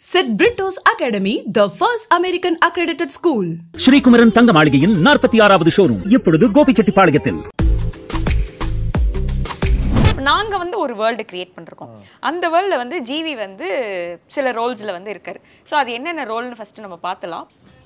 St. Brito's Academy, the first American accredited school. Sri Kumaran தங்க மாளிகையின் நாற்பத்தி ஆறாவது ஷோரூம் இப்பொழுது கோபிச்செட்டிப்பாளையத்தில் நாங்க வந்து ஒரு வேர்ல்டு கிரியேட் பண்ணிருக்கோம் அந்த வேர்ல்ட்ல வந்து ஜிவி வந்து சில ரோல்ஸ்ல வந்து இருக்காரு ஸோ அது என்னென்ன ரோல்னு ஃபர்ஸ்ட் நம்ம பார்த்தலாம்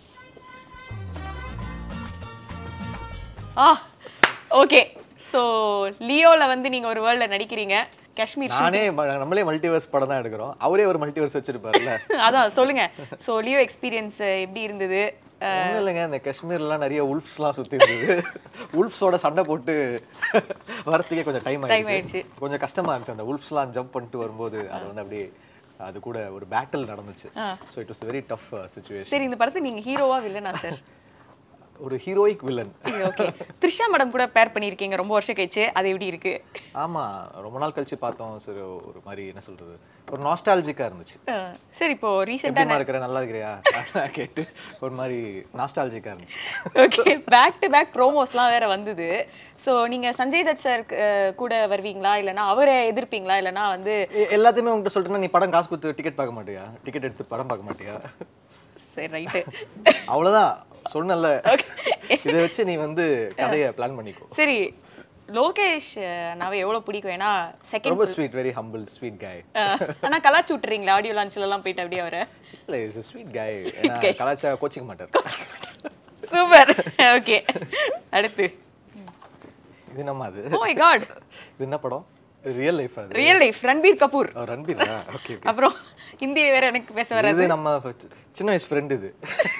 ஆ ஓகே ஸோ லியோல வந்து நீங்க ஒரு வேர்ல்ட்ல நடிக்கிறீங்க காஷ்மீர் நானே ம- நம்மளே மல்டிவர்ஸ் படம் தான் எடுக்கிறோம் அவரே ஒரு மல்டிவர்ஸ் வச்சிருப்பாருல்ல அதான் சொல்லுங்க ஸோ லியோ எக்ஸ்பீரியன்ஸ் எப்படி இருந்தது ஒண்ணும் இல்லைங்க இந்த காஷ்மீர்லாம் நிறைய உல்ஃப்ஸ்லாம் சுத்தி இருந்தது உல்ஃப்ஸோட சண்டை போட்டு வரத்துக்கே கொஞ்சம் டைம் Time ஆயிடுச்சு ஆயிடுச்சு. கொஞ்சம் கஷ்டமா இருந்துச்சு அந்த உல்ஃப்ஸ்லாம் ஜம்ப் பண்ணிட்டு வரும்போது அது வந்து அப்படியே அது கூட ஒரு பேட்டில் நடந்துச்சு so it was very tough situation சரி இந்த படத்தை நீங்க ஹீரோவா வில்லனா சார் ஒரு heroic villain okay Trisha madam கூட பேர் பண்ணியிருக்கீங்க ரொம்ப வருஷம் கழிச்சு அது எப்படி இருக்கு ஆமா ரொம்ப நாள் கழிச்சு பார்த்தோம் சரி ஒரு மாதிரி என்ன சொல்றது ஒரு நாஸ்டாலஜிக்கா இருந்துச்சு அஹ், சரி இப்போ ரீசெண்டாக எப்படிமா இருக்கிற நல்லா இருக்கிறியா அதெல்லாம் கேட்டு ஒரு மாதிரி நாஸ்டாலஜிக்கா இருந்துச்சு ஓகே பேக் டு பேக் ப்ரோமோஸ்லாம் வேற வந்தது ஸோ நீங்க சஞ்சய் தத் சார் கூட வருவீங்களா இல்லைன்னா அவரை எதிர்ப்பீங்களா இல்லைன்னா வந்து எ- எல்லாத்தையுமே உங்ககிட்ட சொல்லிட்டேன்னா நீ படம் காசு கொடுத்து டிக்கெட் பார்க்க மாட்டியா டிக்கெட் எடுத்து படம் பார்க்க மாட்டியா சரி ரைட்டு அவ்வளவுதான் சொன்னல இதை வச்சு நீ வந்து கதையை பிளான் பண்ணிக்கோ சரி லோகேஷ் நாவே எவ்வளோ பிடிக்கும் ஏன்னா செகண்ட் ரொம்ப ஸ்வீட் வெரி ஹம்பிள் ஸ்வீட் காய் ஆனா கலாச்சு விட்டுறீங்களா ஆடியோ லான்ச்லலாம் போயிட்டு அப்படியே அவரை இல்ல இஸ் ஸ்வீட் காய் ஏன்னா கலாச்சா கோச்சிக்க மாட்டார் சூப்பர் ஓகே அடுத்து இது என்னம்மா அது ஓ மை காட் இது என்ன படம் ரியல் லைஃப் அது real life Ranbir Kapoor oh, ரன்பீரா ஓகே அப்புறம் ஹிந்தி வேற எனக்கு பேச வராது இது நம்ம சின்ன வயசு ஃப்ரெண்ட் இது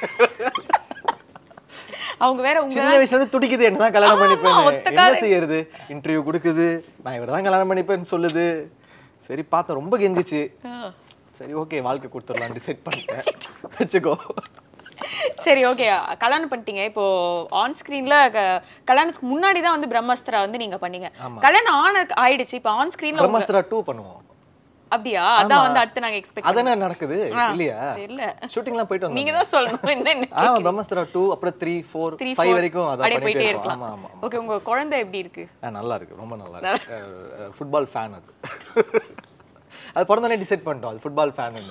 அவங்க வேற உங்க சின்ன வயசுல இருந்து துடிக்குது என்னதான் கல்யாணம் ஆமா, பண்ணிப்பேன் ஒத்த என்ன கால- செய்யறது இன்டர்வியூ கொடுக்குது நான் இவரை தான் கல்யாணம் பண்ணிப்பேன்னு சொல்லுது சரி பார்த்தேன் ரொம்ப கெஞ்சிச்சு சரி ஓகே வாழ்க்கை கொடுத்துடலாம் டிசைட் பண்ணிட்டேன் வச்சுக்கோ சரி ஓகே கல்யாணம் பண்ணிட்டீங்க இப்போ ஆன் ஸ்கிரீன்ல கல்யாணத்துக்கு முன்னாடி தான் வந்து பிரம்மஸ்திரா வந்து நீங்க பண்ணீங்க கல்யாணம் ஆன ஆயிடுச்சு இப்போ ஆன் ஸ்கிரீன்ல பிரம்மஸ்திரா டூ பண்ணுவோம் அப்படியா அதான் வந்து அடுத்து நாங்க எக்ஸ்பெக்ட் அதானே நடக்குது இல்லையா தெரியல ஷூட்டிங்லாம் போயிட்டு நீங்க வந்தோம் தான் சொல்லணும் என்ன ஆமா பிரம்மஸ்திரா டூ அப்புறம் த்ரீ ஃபோர் த்ரீ ஃபைவ் வரைக்கும் அதான் அப்படியே பண்ணிட்டே போயிட்டே இருக்கலாம் இருக்கலாம் ஆமா ஆமா ஓகே உங்க குழந்தை எப்படி இருக்கு ஆ, நல்லா இருக்கு ரொம்ப நல்லா இருக்கு ஃபுட்பால் ஃபேன் அது அது பிறந்தோடனே டிசைட் பண்ணிட்டோம் அது ஃபுட்பால் ஃபேன்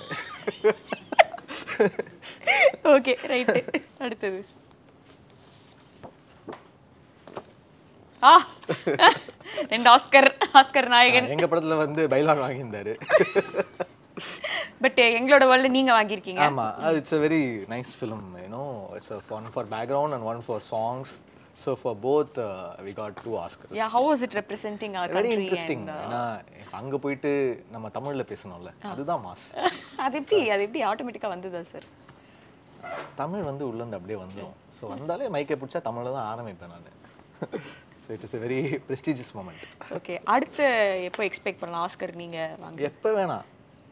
ஓகே ரைட் அடுத்தது ஆ ரெண்டு ஆஸ்கர் ஆஸ்கர் நாயகன் எங்க படத்துல வந்து பைலான் வாங்கியிருந்தாரு பட் எங்களோட வேர்ல்டு நீங்க வாங்கியிருக்கீங்க ஆமா அது it's a very nice film you know it's one for background and one for songs so for both we got two Oscar yeah how is it representing our very country interesting ஏன்னா அங்க போயிட்டு நம்ம தமிழ்ல பேசணும்ல அதுதான் மாஸ் அது எப்படி அது எப்படி ஆட்டோமேட்டிக்கா வந்ததா சார் தமிழ் வந்து உள்ள இருந்து அப்படியே வந்துடும் ஸோ வந்தாலே மைக்கை பிடிச்சா தமிழ்ல தான் ஆரம்பிப்பேன் நான் so it is a very prestigious moment okay அடுத்து எப்போ எக்ஸ்பெக்ட் பண்ணலாம் ஆஸ்கர் நீங்க வாங்க எப்போ வேணாம்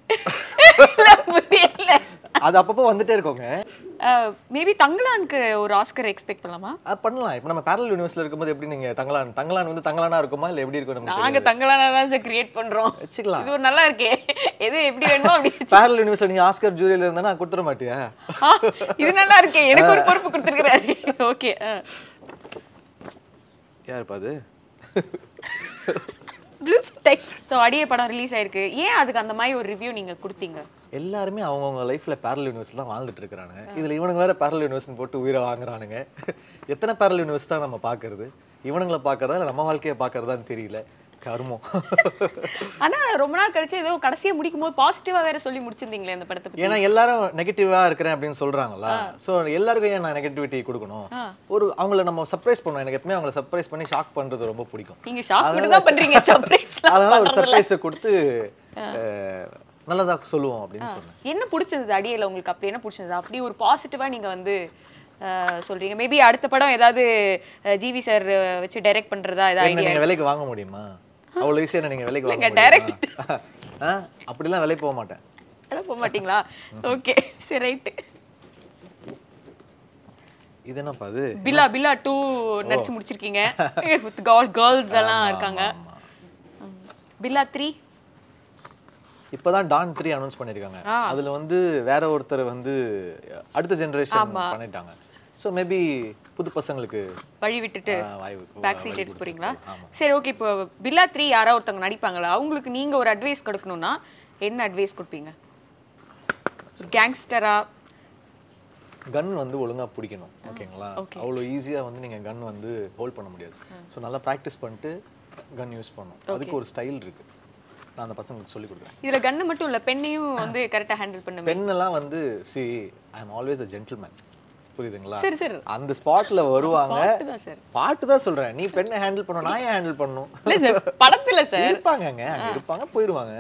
புரியல அது அப்பப்போ வந்துட்டே இருக்கோங்க மேபி தங்கலானுக்கு ஒரு ஆஸ்கர் எக்ஸ்பெக்ட் பண்ணலாமா அது பண்ணலாம் இப்போ நம்ம பேரல் யூனிவர்ஸ்ல இருக்கும்போது எப்படி நீங்க தங்கலான் தங்கலான் வந்து தங்கலானா இருக்குமா இல்ல எப்படி இருக்கும் நமக்கு நாங்க தங்கலானா தான் சார் கிரியேட் பண்றோம் வச்சுக்கலாம். இது ஒரு நல்லா இருக்கே எது எப்படி வேணுமோ அப்படி வச்சு- பேரல் யூனிவர்ஸ்ல நீ ஆஸ்கர் ஜூரியில இருந்தா நான் கொடுத்துட மாட்டியா ஆ, இது நல்லா இருக்கே எனக்கு ஒரு பொறுப்பு கொடுத்துருக்காரு ஓகே யார் அது ஸோ அடியே படம் ரிலீஸ் ஆயிருக்கு ஏன் அதுக்கு அந்த மாதிரி ஒரு ரிவ்யூ நீங்க கொடுத்தீங்க எல்லாருமே அவங்கவுங்க லைஃப்ல பேரல் யூனிவர்ஸ் தான் வாழ்ந்துட்டு இருக்காங்க இதுல இவனுங்க வேற பேரல் யூனிவர்ஸ் போட்டு உயிரை வாங்குறானுங்க எத்தனை பேரல் யூனிவர்ஸ் தான் நம்ம பாக்குறது இவனுங்களை பாக்குறதா இல்ல நம்ம வாழ்க்கையை பாக்குறதான்னு தெரியல கருமம் ஆனா ரொம்ப நாள் கழிச்சு ஏதோ கடைசியா முடிக்கும் போது பாசிட்டிவா வேற சொல்லி முடிச்சிருந்தீங்களே அந்த படத்தை பத்தி ஏன்னா எல்லாரும் நெகட்டிவா இருக்கிறேன் அப்படின்னு சொல்றாங்களா சோ எல்லாருக்கும் ஏன் நான் நெகட்டிவிட்டி கொடுக்கணும் ஒரு அவங்கள நம்ம சர்ப்ரைஸ் பண்ணுவோம் எனக்கு எப்பவுமே அவங்கள சர்ப்ரைஸ் பண்ணி ஷாக் பண்றது ரொம்ப பிடிக்கும் நீங்க ஷாக் மட்டும் தான் பண்றீங்க சர்ப்ரைஸ் அதனால ஒரு சர்ப்ரைஸை கொடுத்து அஹ், நல்லதா சொல்லுவோம் அப்படின்னு சொன்னேன் என்ன பிடிச்சிருந்தது அடியில உங்களுக்கு அப்படி என்ன பிடிச்சிருந்தது அப்படி ஒரு பாசிட்டிவா நீங்க வந்து அஹ், சொல்றீங்க மேபி அடுத்த படம் ஏதாவது அஹ், ஜிவி சார் வச்சு டைரக்ட் பண்றதா ஏதாவது என்ன ஐடியா நீங்க விலைக்கு வாங்க முடியுமா அவ்வளவு ஈஸியா நீங்க விலைக்கு வாங்க இல்லைங்க, முடியுமா? ஆ, அப்படிலாம் விலைக்கு போக மாட்டேன் அதெல்லாம் போக மாட்டீங்களா ஓகே சரி ரைட்டு இது என்னப்பா அது பில்லா பில்லா டூ நடிச்சு முடிச்சிருக்கீங்க வித் கேர்ள்ஸ் எல்லாம் இருக்காங்க ம். பில்லா த்ரீ இப்பதான் டான் த்ரீ அனௌன்ஸ் பண்ணிருக்காங்க அதுல வந்து வேற ஒருத்தர் வந்து அடுத்த ஜெனரேஷன் பண்ணிட்டாங்க ஸோ மேபி புது பசங்களுக்கு வழி விட்டுட்டு ஆ, வாய்ப்பு பேக் சீட் எடுத்து போறீங்களா சரி ஓகே இப்போ பில்லா த்ரீ யாரோ ஒருத்தவங்க நடிப்பாங்களா அவங்களுக்கு நீங்க ஒரு அட்வைஸ் கொடுக்கணும்னா என்ன அட்வைஸ் கொடுப்பீங்க ஒரு கேங்ஸ்டரா கன் வந்து ஒழுங்கா பிடிக்கணும் ஓகேங்களா அவ்வளோ ஈஸியா வந்து நீங்க கன் வந்து ஹோல்ட் பண்ண முடியாது ஸோ நல்லா ப்ராக்டிஸ் பண்ணிட்டு கன் யூஸ் பண்ணணும் அதுக்கு ஒரு ஸ்டைல் இருக்கு நான் அந்த பசங்களுக்கு சொல்லி கொடுக்குறேன் இதுல கன்னு மட்டும் இல்ல பெண்ணையும் வந்து கரெக்டா ஹேண்டில் பண்ணுவேன் பெண்ணெல்லாம் வந்து see I'm always a gentleman புரியுதுங்களா சரி சரி அந்த ஸ்பாட்ல வருவாங்க பாட்டு தான் சார் பாட்டு தான் சொல்றேன் நீ பெண்ணை ஹேண்டில் பண்ணணும் நான் ஏன் ஹேண்டில் பண்ணணும் இல்ல சார் படத்துல சார் இருப்பாங்கங்க அங்க இருப்பாங்க போயிருவாங்க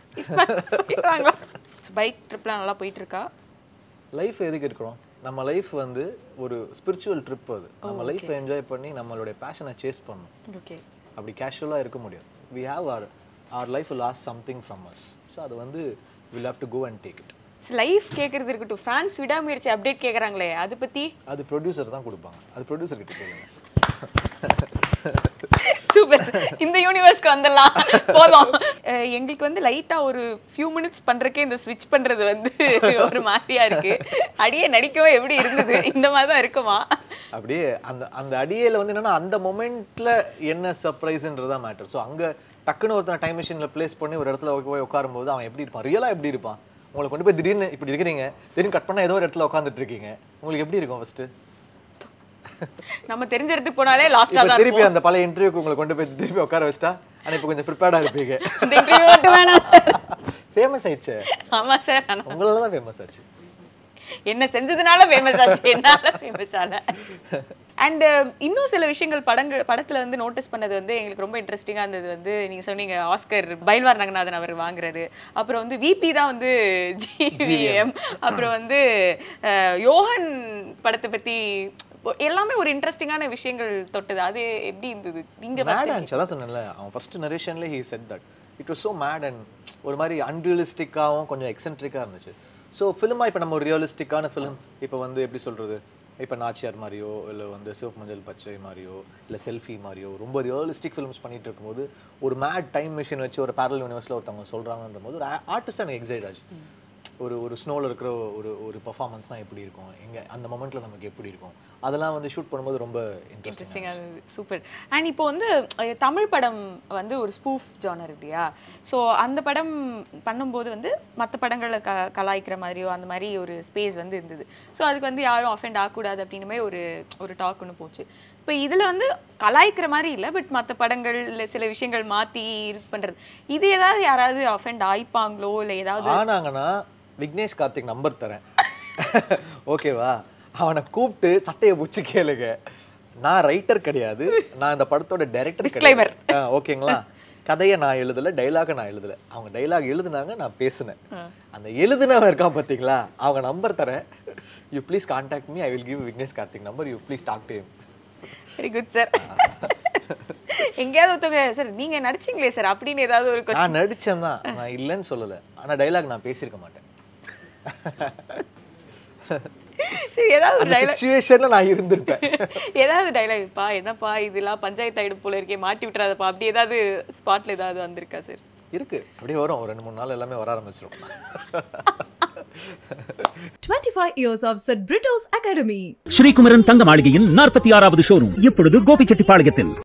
பைக் ட்ரிப்லாம் நல்லா போயிட்டு இருக்கா லைஃப் எதுக்கு இருக்கிறோம் நம்ம லைஃப் வந்து ஒரு ஸ்பிரிச்சுவல் ட்ரிப் அது நம்ம லைஃப் என்ஜாய் பண்ணி நம்மளுடைய பேஷனை சேஸ் பண்ணணும் ஓகே அப்படி கேஷுவலாக இருக்க முடியாது we have our our life lost something from us so அது வந்து will have to go and take it life கேக்குறது இருக்கட்டும் ஃபேன்ஸ் விடாமுயற்சி அப்டேட் கேக்குறாங்களே அது பத்தி அது ப்ரொடியூசர் தான் கொடுப்பாங்க அது ப்ரொடியூசர் கிட்ட கேளுங்க சூப்பர் இந்த யூனிவர்ஸ்க்கு வந்துடலாம் போதும் அஹ் எங்களுக்கு வந்து லைட்டா ஒரு ஃபியூ மினிட்ஸ் பண்றக்கே இந்த ஸ்விட்ச் பண்றது வந்து ஒரு மாதிரியா இருக்கு அடியே நடிக்கவே எப்படி இருந்தது இந்த மாதிரி தான் இருக்குமா அப்படியே அந்த அந்த அடியேல வந்து என்னன்னா அந்த மொமெண்ட்ல என்ன சர்ப்ரைஸ்ன்றதா மேட்டர் ஸோ அங்க டக்குன்னு ஒருத்தனை டைம் மிஷினில் ப்ளேஸ் பண்ணி ஒரு இடத்துல போய் உட்காரும்போது அவன் எப்படி இருப்பான் ரியலாக எப்படி இருப்பான் உங்களை கொண்டு போய் திடீர்னு இப்படி இருக்கிறீங்க திடீர்னு கட் பண்ணா ஏதோ ஒரு இடத்துல உட்காந்துட்டு இருக்கீங்க உங்களுக்கு எப்படி இருக்கும் ஃபர்ஸ்ட் நம்ம தெரிஞ்ச இடத்துக்கு போனாலே லாஸ்டா இப்போ தான் திருப்பி அந்த பழைய இன்டர்வியூக்கு உங்களை கொண்டு போய் திருப்பி உட்கார வச்சிட்டா ஆனா இப்போ கொஞ்சம் ப்ரிப்பேர்டாக இருப்பீங்க இந்த interview மட்டும் வேணாம் சார் ஃபேமஸ் ஆயிடுச்சு ஆமா சார் ஆனா உங்களால தான் ஃபேமஸ் ஆச்சு என்ன செஞ்சதுனால ஃபேமஸ் ஆச்சு என்னால ஃபேமஸ் ஆல அண்ட் இன்னும் சில விஷயங்கள் படங்கள் படத்துல வந்து நோட்டீஸ் பண்ணது வந்து எங்களுக்கு ரொம்ப இன்ட்ரெஸ்டிங்கா இருந்தது வந்து நீங்க சொன்னீங்க ஆஸ்கர் பைல்வார் ரங்கநாதன் அவர் வாங்குறாரு அப்புறம் வந்து விபி தான் வந்து ஜிவிஎம் அப்புறம் வந்து அஹ், யோகன் படத்தை பத்தி எல்லாமே ஒரு இன்ட்ரெஸ்டிங்கான விஷயங்கள் தொட்டது அது எப்படி இருந்தது நீங்க மேட் first ஆச்சு அதான் சொன்னேன்ல அவன் ஃபர்ஸ்ட் நரேஷன்ல he said that it was so mad and ஒரு மாதிரி அன்ரியலிஸ்டிக்காகவும் கொஞ்சம் எக்ஸென்ட்ரிக்காக இருந்துச்சு ஸோ ஃபிலிமாக இப்போ நம்ம ஒரு ரியலிஸ்டிக்கான ஃபிலிம் இப்போ வந்து எப்படி சொல்றது இப்போ நாச்சியார் மாதிரியோ இல்லை வந்து சிவப்பு மஞ்சள் பச்சை மாதிரியோ இல்லை செல்ஃபி மாதிரியோ ரொம்ப ரியலிஸ்டிக் ஃபிலிம்ஸ் பண்ணிட்டு இருக்கும்போது ஒரு மேட் டைம் மிஷின் வச்சு ஒரு பேரல் யூனிவர்ஸில் ஒருத்தவங்க சொல்கிறாங்கன்ற போது ஒரு ஆர்டிஸ்ட் எனக்கு எக்ஸைட் ஆச்சு ஒரு ஒரு ஸ்னோவில் இருக்கிற ஒரு ஒரு பர்ஃபார்மன்ஸ்னால் எப்படி இருக்கும் எங்கே அந்த மொமெண்ட்டில் நமக்கு எப்படி இருக்கும் அதெல்லாம் வந்து ஷூட் பண்ணும்போது ரொம்ப இன்ட்ரெஸ்டிங் இன்ட்ரெஸ்டிங்காக இருந்தது சூப்பர் அண்ட் இப்போ வந்து அஹ், தமிழ் படம் வந்து ஒரு ஸ்பூஃப் ஜானர் இல்லையா ஸோ அந்த படம் பண்ணும்போது வந்து மற்ற படங்களை க கலாய்க்கிற மாதிரியோ அந்த மாதிரி ஒரு ஸ்பேஸ் வந்து இருந்தது ஸோ அதுக்கு வந்து யாரும் அஃபெண்ட் ஆகக்கூடாது அப்படின்னு மாதிரி ஒரு ஒரு டாக் ஒன்று போச்சு இப்போ இதில் வந்து கலாய்க்கிற மாதிரி இல்லை பட் மற்ற படங்கள் இல்லை சில விஷயங்கள் மாற்றி இது பண்ணுறது இது ஏதாவது யாராவது அஃபெண்ட் ஆயிப்பாங்களோ இல்லை ஏதாவது ஆனாங்கன்னா விக்னேஷ் கார்த்திக் நம்பர் தரேன் ஓகேவா அவனை கூப்பிட்டு சட்டையை பிடிச்சி கேளுங்க நான் ரைட்டர் கிடையாது நான் இந்த படத்தோட டைரக்டர் Disclaimer. ஓகேங்களா கதையை நான் எழுதல டைலாக நான் எழுதல அவங்க டைலாக் எழுதுனாங்க நான் பேசினேன் அந்த எழுதுனவன் இருக்கான் பார்த்தீங்களா அவங்க நம்பர் தரேன் you please contact me I will give Vignesh Karthik number you please talk to him very good sir எங்கேயாவது ஒருத்தவங்க சார் நீங்க நடிச்சீங்களே சார் அப்படின்னு ஏதாவது ஒரு கொஸ்டின் நான் நடிச்சேன் தான் நான் இல்லைன்னு சொல்லல ஆனா டைலாக் நான் பேசியிருக்க மாட்டேன் சரி ஏதாவது ஒரு அந்த டைலாக் சுச்சுவேஷன்ல நான் இருந்திருப்பேன் ஏதாவது டைலாக்ப்பா என்னப்பா இதெல்லாம் பஞ்சாயத்து ஆயிடும் போல இருக்கே மாட்டி விட்டுறாதப்பா அப்படி ஏதாவது ஸ்பாட்ல ஏதாவது வந்திருக்கா சார் இருக்கு அப்படியே வரும் ஒரு ரெண்டு மூணு நாள் எல்லாமே வர ஆரம்பிச்சிடும் 25 years of St. Brito's Academy. Sri Kumaran தங்க மாளிகையின் நாற்பத்தி ஆறாவது ஷோரூம் இப்பொழுது கோபிச்செட்டிப்பாளையத்தில்